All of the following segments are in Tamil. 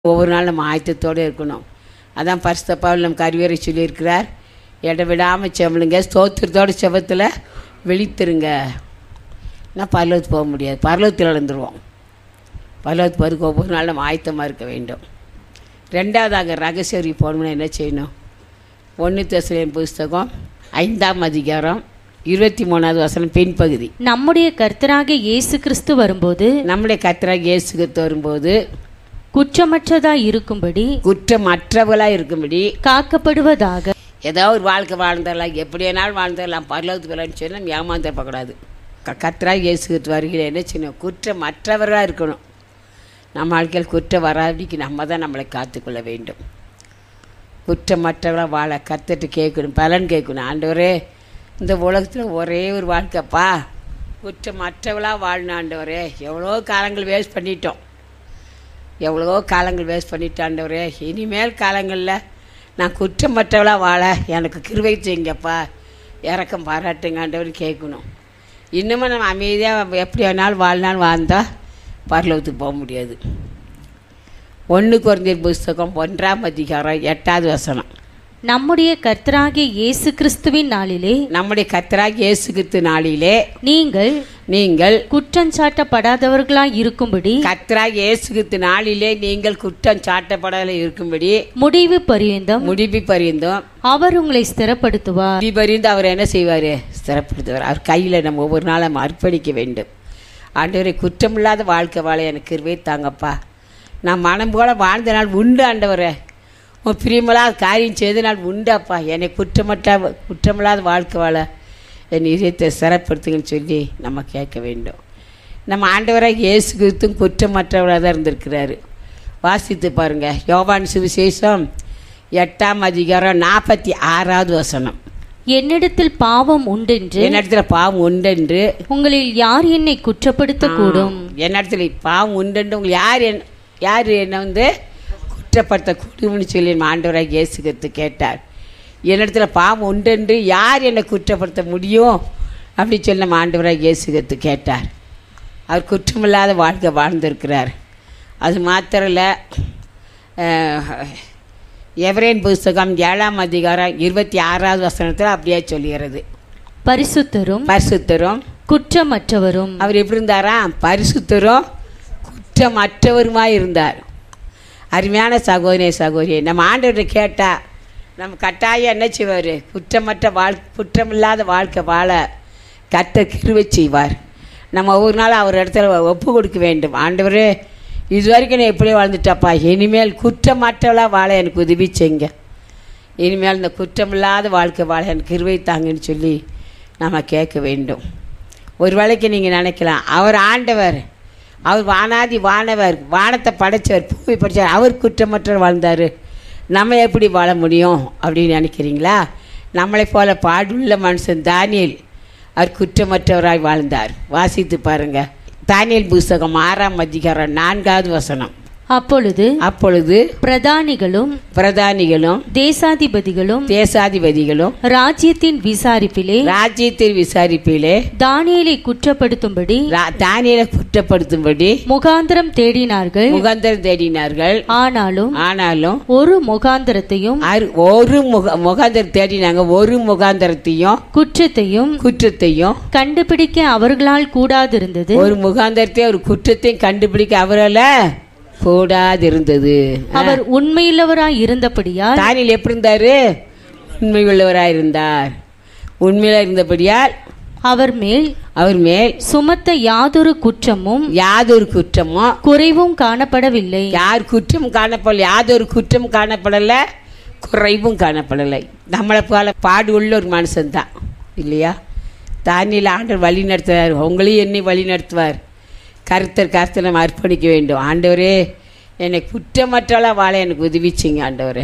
ஒவ்வொரு நாள் நம்ம ஆயத்தத்தோடு இருக்கணும் அதான் பரிசுத்தப்பாவில் நம்ம கருவேரை சொல்லியிருக்கிறார் இட விடாமல் செவலுங்க ஸ்தோத்திரத்தோட செவத்தில் விழித்திருங்க நான் பரலோகத்துக்கு போக முடியாது பரலோகத்தில் இழந்துருவோம் பரலோகத்துக்கு போகிறதுக்கு ஒவ்வொரு நாள் நம்ம ஆயத்தமாக இருக்க வேண்டும் ரெண்டாவதாக ரகசியரி போகணும்னா என்ன செய்யணும் ஒன்று தெசலியன் புஸ்தகம் ஐந்தாம் அதிகாரம் இருபத்தி மூணாவது வசனம் பின்பகுதி நம்முடைய கர்த்தராகிய இயேசு கிறிஸ்து வரும்போது நம்முடைய கத்திராக இயேசுக்கு வரும்போது குற்றமற்றதாய் இருக்கும்படி குற்றமற்றவர்களாக இருக்கும்படி காக்கப்படுவதாக ஏதோ ஒரு வாழ்க்கை வாழ்ந்துடலாம் எப்படி வேணாலும் வாழ்ந்துடலாம் பரலோகத்துக்கு வரலான்னு சொல்லி நம்ம ஏமாந்துடக்கூடாது க கத்தராக இயேசுகிட்டு வருகிற என்ன செய்யணும் குற்றமற்றவராக இருக்கணும் நம்ம வாழ்க்கையில் குற்றம் வராதிக்கு நம்ம தான் நம்மளை காத்துக்கொள்ள வேண்டும் குற்றமற்றவராக வாழ கத்துட்டு கேட்கணும் பலன் கேட்கணும் ஆண்டவரே இந்த உலகத்தில் ஒரே ஒரு வாழ்க்கைப்பா குற்றமற்றவளாக வாழணும் ஆண்டவரே எவ்வளோ காலங்கள் வேஸ்ட் பண்ணிட்டோம் எவ்வளோ காலங்கள் வேஸ்ட் பண்ணிட்டாண்டவரே இனிமேல் காலங்களில் நான் குற்றமற்றவளாக வாழ எனக்கு கிருவை செய்யுங்கப்பா இறக்கம் பாராட்டுங்க ஆண்டவர் கேட்கணும் இன்னமும் நம்ம அமைதியாக எப்படி வேணாலும் வாழ்நாள் வாழ்ந்தால் பரலோகத்துக்கு போக முடியாது ஒன்று குறைந்த புஸ்தகம் ஒன்றாம் அதிகாரம் எட்டாவது வசனம் நம்முடைய கர்த்தராகிய இயேசு கிறிஸ்துவின் நாளிலே நம்முடைய கத்தராக இயேசு கிறிஸ்து நாளிலே நீங்கள் நீங்கள் குற்றஞ்சாட்டப்படாதவர்களாய் இருக்கும்படி கத்தராக இயேசு கிறிஸ்து நாளிலே நீங்கள் குற்றம் சாட்டப்படலை இருக்கும்படி முடிவு பரியந்தம் முடிவு பரிந்தும் அவர் உங்களை ஸ்திரப்படுத்துவார் முடிபறிந்து அவர் என்ன செய்வார் சிறப்படுத்துவார் அவர் கையில் நம்ம ஒவ்வொரு நாளும் நம்ம அர்ப்பணிக்க வேண்டும் ஆண்டவரை குற்றமில்லாத வாழ்க்கை வாழ எனக்கு கிருபை தாங்கப்பா நான் மனம் போல வாழ்ந்த நாள் உண்டு ஆண்டவரே உன் பிரியமில்லாத காரியம் செய்த நாள் உண்டாப்பா என்னை குற்றமற்ற குற்றமில்லாத வாழ்க்கை வாழ என் இதயத்தை சிறப்படுத்துங்கன்னு சொல்லி நம்ம கேட்க வேண்டும் நம்ம ஆண்டவராக இயேசு கிறிஸ்தும் குற்றமற்றவராக தான் இருந்திருக்கிறாரு வாசித்து பாருங்கள் யோவான் சுவிசேஷம் எட்டாம் அதிகாரம் நாற்பத்தி ஆறாவது வசனம் என்னிடத்தில் பாவம் உண்டென்று என்னிடத்துல பாவம் உண்டென்று உங்களில் யார் என்னை குற்றப்படுத்த கூடும் என்னிடத்துல பாவம் உண்டென்று உங்களுக்கு யார் என் யார் என்னை வந்து குற்றப்படுத்த கூடும்னு சொல்லி நம்ம ஆண்டவராக இயேசுகிறது கேட்டார் என்னிடத்துல பாவம் உண்டென்று யார் என்னை குற்றப்படுத்த முடியும் அப்படின்னு சொல்லி நம்ம ஆண்டவராக இயேசுகிறது கேட்டார் அவர் குற்றமில்லாத வாழ்க்கை வாழ்ந்திருக்கிறார் அது மாத்திரம் இல்லை எவரேன் புஸ்தகம் ஏழாம் அதிகாரம் இருபத்தி ஆறாவது வசனத்தில் அப்படியே சொல்லுகிறது பரிசுத்தரும் பரிசுத்தரும் குற்றமற்றவரும் அவர் எப்படி இருந்தாரா பரிசுத்தரும் குற்றமற்றவருமாய் இருந்தார் அருமையான சகோதரி சகோதரி நம்ம ஆண்டவர்கிட்ட கேட்டா நம்ம கட்டாயம் என்ன செய்வார் குற்றமற்ற வாழ் குற்றமில்லாத வாழ்க்கை வாழ கத்த கிருவை செய்வார் நம்ம ஒவ்வொரு நாள் அவர் இடத்துல ஒப்பு கொடுக்க வேண்டும் ஆண்டவரே இது வரைக்கும் நான் எப்படி வாழ்ந்துட்டப்பா இனிமேல் குற்றமற்றவளாக வாழ எனக்கு உதவி செய்யுங்க இனிமேல் இந்த குற்றமில்லாத வாழ்க்கை வாழ எனக்கு கிருவை தாங்கன்னு சொல்லி நம்ம கேட்க வேண்டும் ஒரு வேளைக்கு நீங்கள் நினைக்கலாம் அவர் ஆண்டவர் அவர் வானாதி வானவர் வானத்தை படைச்சவர் பூமி படைச்சவர் அவர் குற்றமற்றவர் வாழ்ந்தார் நம்ம எப்படி வாழ முடியும் அப்படின்னு நினைக்கிறீங்களா நம்மளை போல பாடுள்ள மனுஷன் தானியல் அவர் குற்றமற்றவராய் வாழ்ந்தார் வாசித்து பாருங்க தானியல் புஸ்தகம் ஆறாம் அதிகாரம் நான்காவது வசனம் அப்பொழுது அப்பொழுது பிரதானிகளும் பிரதானிகளும் தேசாதிபதிகளும் தேசாதிபதிகளும் ராஜ்யத்தின் விசாரிப்பிலே ராஜ்யத்தின் விசாரிப்பிலே தானியேலை குற்றப்படுத்தும்படி ரா- தானியேலை குற்றப்படுத்தும்படி முகாந்திரம் தேடினார்கள் முகாந்தரம் தேடினார்கள் ஆனாலும் ஆனாலும் ஒரு முகாந்திரத்தையும் அரு- ஒரு முக முகாந்தரம் தேடினாங்க ஒரு முகாந்தரத்தையும் குற்றத்தையும் குற்றத்தையும் கண்டுபிடிக்க அவர்களால் கூடாதிருந்தது ஒரு முகாந்தரத்தையும் ஒரு குற்றத்தையும் கண்டுபிடிக்க அவரால் கூடாதிருந்தது அவர் உண்மையுள்ளவராய் இருந்தபடியால் தானியல் எப்படி இருந்தாரு உண்மை உள்ளவராக இருந்தார் உண்மையில இருந்தபடியால் அவர் மேல் அவர் மேல் சுமத்த யாதொரு குற்றமும் யாதொரு குற்றமும் குறைவும் காணப்படவில்லை யார் குற்றம் காணப்படல யாதொரு குற்றம் காணப்படலை குறைவும் காணப்படலை நம்மளை போல பாடு உள்ள ஒரு மனுஷன்தான் இல்லையா தானியில் ஆண்டவர் வழி நடத்துவார் உங்களையும் என்னை வழி நடத்துவார் கருத்தர் கருத்தை நம்ம அர்ப்பணிக்க வேண்டும் ஆண்டவரே என்னை குற்றமற்றவளாக வாழ எனக்கு உதவிச்சிங்க ஆண்டவரே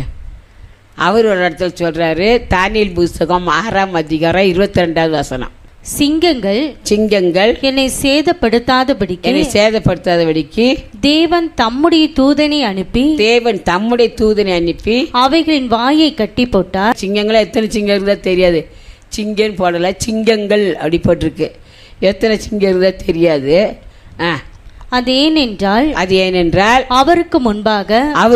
அவர் ஒரு இடத்துல சொல்கிறாரு தானியல் புஸ்தகம் ஆறாம் அதிகாரம் இருபத்தி ரெண்டாவது வசனம் சிங்கங்கள் சிங்கங்கள் என்னை சேதப்படுத்தாதபடிக்கு என்னை சேதப்படுத்தாதபடிக்கு தேவன் தம்முடைய தூதனை அனுப்பி தேவன் தம்முடைய தூதனை அனுப்பி அவைகளின் வாயை கட்டி போட்டார் சிங்கங்களா எத்தனை சிங்கம் இருந்தால் தெரியாது சிங்கன்னு போடலை சிங்கங்கள் அப்படி போட்டிருக்கு எத்தனை சிங்கம் இருந்தால் தெரியாது ஆ அது ஏனென்றால் அது ஏனென்றால் அவருக்கு முன்பாக அவர்